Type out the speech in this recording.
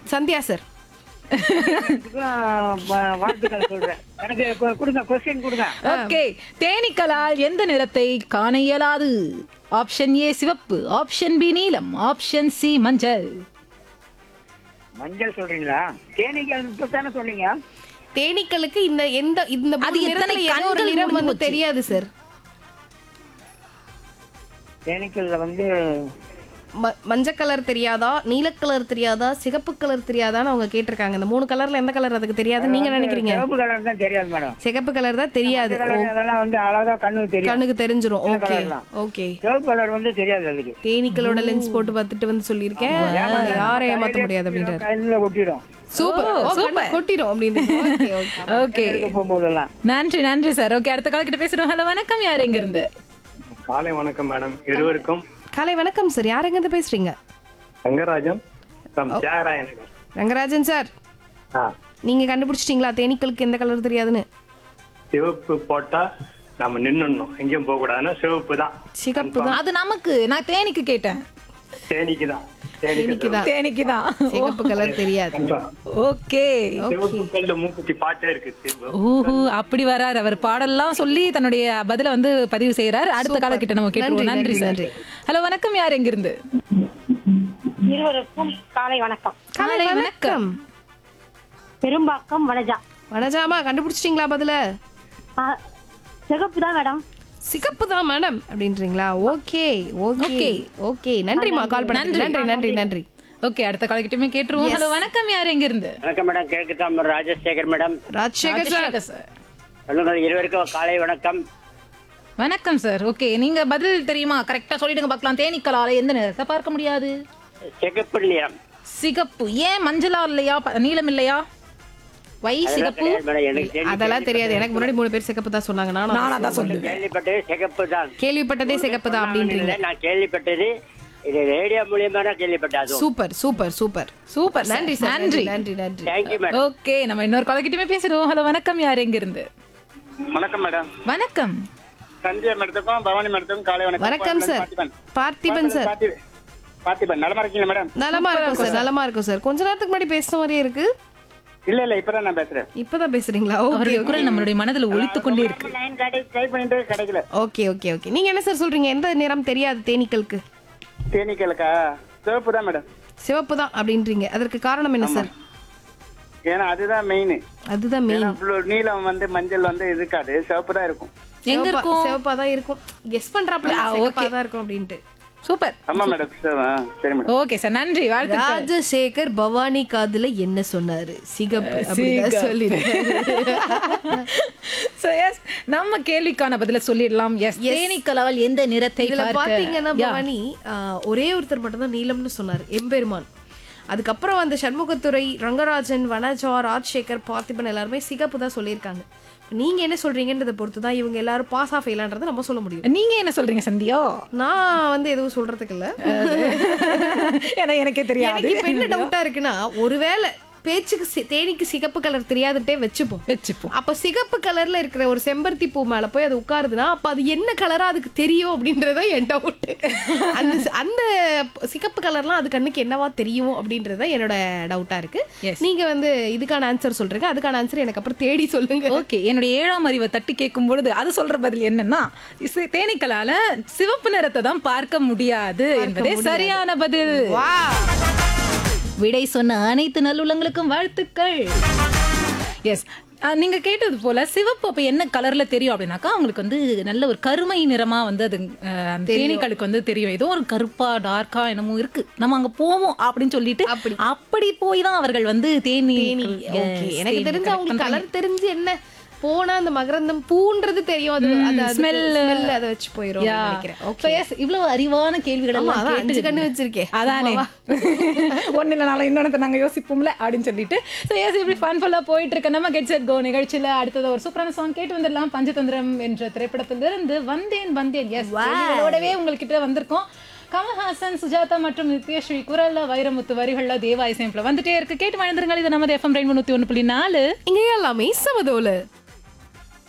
Sandhya sir இதுக்கும் வா- வாழ்த்துக்கள் சொல்றேன் எனக்கு கு- கொடுங்க கொஸ்டின் கொடுங்க ஓகே தேனீக்களால் எந்த நிறத்தை காண இயலாது ஆப்ஷன் ஏ சிவப்பு ஆப்ஷன் பி நீலம் ஆப்ஷன் சி மஞ்சள் மஞ்சள் சொல்றீங்களா தேனீக்கள் தானே சொன்னீங்க தேனீக்களுக்கு இந்த எந்த இந்த அது மூணு எத்தனை நிறத்துல ஏதோ ஒரு கண்கள் நிறம் வந்து முடிஞ்சு போச்சு? தெரியாது சார் தேனீக்கள்ல வந்து ம- மஞ்சள் கலர் தெரியாதா நீல கலர் தெரியாதா சிகப்பு கலர் தெரியாதான்னு அவங்க கேட்டிருக்காங்க இந்த மூணு கலர்ல எந்த கலர் அதுக்கு தெரியாதுன்னு நீங்க நினைக்கிறீங்க சிவப்பு கலர் தான் தெரியாது மேடம் சிகப்பு கலர் தான் தெரியாது கலர் அதெல்லாம் வந்து அழகா கண்ணுக்கு தெரியும் கண்ணுக்கு தெரிஞ்சிரும் ஓகே கலர்லாம். ஓகே சிவப்பு கலர் வந்து தெரியாது அதுக்கு தேனீக்களோட லென்ஸ் போட்டு பார்த்துட்டு வந்து சொல்லியிருக்கேன் யாரை ஏமாத்த முடியாது அப்படின்றாரு கண்ணுல கொட்டிடும் சூப்பர் ஓ, super. கொட்டிடும் அப்படின்னு ஓகே ஓகே ஓகே எடுக்க போகும்போதெல்லாம் நன்றி நன்றி சார் ஓகே அடுத்த கால் கிட்ட பேசுறோம் ஹலோ வணக்கம் யார் எங்க இருந்து காலை வணக்கம் மேடம் இருவருக்கும் காலை வணக்கம் சார் யார் எங்க இருந்து பேசுறீங்க ரங்கராஜன் from தியாகராய நகர் ரங்கராஜன் சார் ஆ, நீங்க கண்டுபிடிச்சிட்டீங்களா தேனீக்களுக்கு எந்த கலர் தெரியாதுன்னு சிவப்பு போட்டா நம்ம நின்னுடணும் எங்கேயும் போக கூடாதுன்னா சிவப்பு தான் சிகப்பு தான் அது நமக்கு நான் தேனிக்கு கேட்டேன் தேனிக்கு தான் தேனீக்கு தான் தேனிக்கு தான் சிகப்பு கலர் தெரியாது ஓகே சிவப்பு கல்லு மூக்குத்தி பாட்டே இருக்கு சிவப்பு. ஓஹோ அப்படி வராரு அவர் பாடல்லாம் சொல்லி தன்னுடைய பதில வந்து பதிவு செய்யறாரு அடுத்த கால கிட்ட நம்ம கேட்டுருவோம் நன்றி, நன்றி சார் நன்றி. ஹலோ வணக்கம் யார் எங்க இருந்து இருவருக்கும் காலை வணக்கம் காலை வணக்கம் பெரும்பாக்கம் வனஜா வனஜாமா கண்டுபிடிச்சிட்டீங்களா பதில ஆ, சிகப்பு தான் மேடம் சிகப்பு தான் மேடம் அப்படின்றீங்களா ஓகே ஓகே ஓகே நன்றிமா கால் பண்ண நன்றி நன்றி நன்றி ஓகே அடுத்த கால கிட்டமே கேட்டுருவோம் ஹலோ வணக்கம் யார் எங்க இருந்து வணக்கம் மேடம் கேக்குதான் Rajasekar madam Rajasekar sir Rajasekar sir சொல்லுங்கள் இருவருக்கும் காலை வணக்கம் வணக்கம் சார் ஓகே நீங்க பதில் தெரியுமா கரெக்டா சொல்லிடுங்க பார்க்கலாம் தேனீக்களால எந்த நிறத்தை பார்க்க முடியாது சிகப்பு நிறம் சிகப்பு ஏன் மஞ்சளா இல்லையா ப- நீலம் இல்லையா வை சிகப்பு மேடம் எனக்கு அதெல்லாம் தெரியாது எனக்கு முன்னாடி மூணு பேர் சிகப்பு தான் சொன்னாங்க நானும் நானா தான் சொல்லுவேன் கேள்விப்பட்டது சிகப்பு தான் கேள்விப்பட்டதே சிகப்பு தான் அப்படின்றீங்க நான் கேள்விப்பட்டது இது ரேடியோ மூலியமா தான் கேள்விப்பட்டேன் அதுவும் சூப்பர் சூப்பர் சூப்பர் சூப்பர் நன்றி சார் நன்றி நன்றி நன்றி தேங்க்யூ மேடம் ஓகே நம்ம இன்னொரு கால கிட்டமே பேசுறோம் ஹலோ வணக்கம் யார் எங்க இருந்து வணக்கம் மேடம் வணக்கம் சந்தியா மேடத்துக்கும் பவானி மேடத்துக்கும் காலை வணக்கம் வணக்கம் சார் பார்த்திபன். பார்த்திபன் சார் பார்த்திபன். பார்த்திபன் நலமா இருக்கீங்களா மேடம் நலமா இருக்கும் சார் நலமா இருக்கும் சார் கொஞ்ச நேரத்துக்கு முன்னாடி பேசின மாதிரியே இருக்கு இல்ல இல்ல இப்பதான் நான் பேசுறேன் இப்பதான் பேசுறீங்களா ஓகே அவருடைய குரல் நம்மளுடைய மனதில் ஒலித்து கொண்டே இருக்கு லைன் கடை ட்ரை பண்ணிட்டு கிடைக்கல ஓகே ஓகே ஓகே நீங்க என்ன சார் சொல்றீங்க எந்த நிறம் தெரியாது தேனீக்களுக்கு தேனீக்களுக்கா சிவப்பு தான் மேடம் சிவப்பு தான் அப்படின்றீங்க அதற்கு காரணம் என்ன சார் ஏன்னா அதுதான் மெயின் அதுதான் மெயின் ஏன்னா நீலம் வந்து மஞ்சள் வந்து இருக்காது சிவப்பு தான் இருக்கும் எங்க இருக்கும் சிவப்பா தான் இருக்கும் கெஸ் பண்றாப்ல சிவப்பா தான் இருக்கும் அப்படின்ட்டு சூப்பர் ஆமா மேடம் சரி மேடம் ஓகே சார் நன்றி வாழ்த்து ராஜசேகர் பவானி காதுல என்ன சொன்னாரு சிகப்பு அப்படிதான் சொல்லிருக்காரு So, yes, நம்ம கேள்விக்கான பதில சொல்லிடலாம் எஸ் தேனீக்களால் எந்த நிறத்தை இதுல பார்க்க- பாத்தீங்கன்னா Yeah. பவானி ஆஹ், ஒரே ஒருத்தர் மட்டும் தான் நீலம்னு சொன்னார் எம்பெருமான் அதுக்கப்புறம் அந்த சண்முகத்துறை ரங்கராஜன் வனஜா ராஜசேகர் பார்த்திபன் எல்லாருமே சிகப்பு தான் சொல்லியிருக்காங்க நீங்க என்ன சொல்றீங்கன்றதை பொறுத்து தான் இவங்க எல்லாரும் பாஸ் ஆஃப் ஃபெயிலான்றதை நம்ம சொல்ல முடியும் நீங்க என்ன சொல்றீங்க சந்தியா நான் வந்து எதுவும் சொல்றதுக்கு இல்ல ஏன்னா எனக்கே தெரியாது எனக்கு இப்ப என்ன டவுட்டா இருக்குன்னா ஒருவேளை பேச்சுக்கு சி- தேனிக்கு சிகப்பு கலர் தெரியாதுட்டே வச்சுப்போம் வச்சுப்போம் அப்ப சிகப்பு கலர்ல இருக்கிற ஒரு செம்பருத்தி பூ மேல போய் அது உட்காருதுன்னா அப்ப அது என்ன கலரா அதுக்கு தெரியும் அப்படின்றத என் டவுட் அந்த சி- அந்த சிகப்பு கலர்லாம் அது கண்ணுக்கு என்னவா தெரியும் அப்படின்றத என்னோட டவுட்டா இருக்கு Yes. நீங்க வந்து இதுக்கான ஆன்சர் சொல்றீங்க அதுக்கான ஆன்சர் எனக்கு அப்புறம் தேடி சொல்லுங்க ஓகே என்னுடைய ஏழாம் அறிவை தட்டி கேட்கும் பொழுது அது சொல்ற பதில் என்னன்னா சி- தேனீக்களால சிவப்பு நிறத்தை தான் பார்க்க முடியாது என்பதே சரியான பதில் வா விடை சொன்ன அனைத்து நல்லுள்ளங்களுக்கும் வாழ்த்துக்கள் எஸ் நீங்க கேட்டது போல சிவப்பு அப்ப என்ன கலர்ல தெரியும் அப்படின்னாக்கா அவங்களுக்கு வந்து நல்ல ஒரு கருமை நிறமா வந்து அது அஹ், அந்த தேனீக்களுக்கு வந்து தெரியும் ஏதோ ஒரு கருப்பா டார்க்கா என்னமோ இருக்கு நம்ம அங்க போவோம் அப்படின்னு சொல்லிட்டு அப்படி. அப்படி போய் தான் அவர்கள் வந்து தேனி தேனி ஓகே எனக்கு தெரிஞ்ச அவங்களுக்கு கலர் தெரிஞ்சு என்ன போனா அந்த மகரந்தம் பூன்றது தெரியும் அது அது smell. ஸ்மெல் அதை வச்சு போயிரும் அப்படின்னு நினைக்கிறேன் ஓகே இவ்வளவு அறிவான கேள்விகள் ஆமா, எல்லாம் அதான் அஞ்சு கேட்டு கண்ணு வச்சிருக்கேன் அதானே ஒன்னு இல்லைனாலும் இன்னொன்னு நாங்க யோசிப்போம்ல அப்படின்னு சொல்லிட்டு ஸோ எஸ் இப்படி ஃபன்ஃபுல்லா போயிட்டு இருக்க நம்ம கெட் செட் கோ நிகழ்ச்சியில அடுத்தது ஒரு சூப்பரான சாங் கேட்டு வந்துடலாம் பஞ்சதந்திரம் என்ற திரைப்படத்திலிருந்து வந்தேன் வந்தேன் எஸ் கேள்விகளோடவே உங்ககிட்ட வந்திருக்கோம் கமல்ஹாசன் சுஜாதா மற்றும் நித்யஸ்ரீ குரல்ல வைரமுத்து வரிகள்ல தேவா இசையம்ல வந்துட்டே இருக்கு கேட்டு வாழ்ந்துருங்கள் இது நமது எஃப்எம் ரெண்டு நூத்தி ஒன்று புள்ளி நாலு இங்க எல்லாமே சமதோல